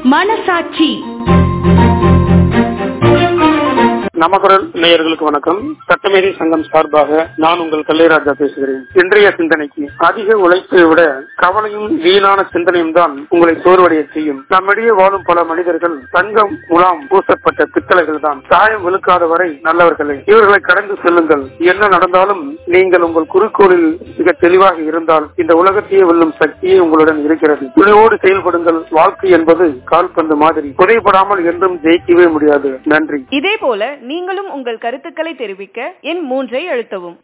மனசாட்சி நமக்குரல் நேயர்களுக்கு வணக்கம் சட்டமேதை சங்கம் சார்பாக நான் உங்கள் கல்லைராஜா பேசுகிறேன் இன்றைய சிந்தனைக்கு அதிக உழைப்பை விட கவலையும் வீணான சிந்தனையும் தான் உங்களை சோர்வடைய செய்யும் நம்மிடையே வாழும் பல மனிதர்கள் தங்கம் முலாம் பூசப்பட்ட பித்தளைகள் தான் சாயம் விழுக்காத வரை நல்லவர்களே இவர்களை கடந்து செல்லுங்கள் என்ன நடந்தாலும் நீங்கள் உங்கள் குறிக்கோளில் மிக தெளிவாக இருந்தால் இந்த உலகத்தையே வெல்லும் சக்தியே உங்களுடன் இருக்கிறது துணிவோடு செயல்படுங்கள் வாழ்க்கை என்பது கால்பந்து மாதிரி புதைப்படாமல் என்றும் ஜெயிக்கவே முடியாது நன்றி இதே போல நீங்களும் உங்கள் கருத்துக்களை தெரிவிக்க எண் மூன்றை அழுத்தவும்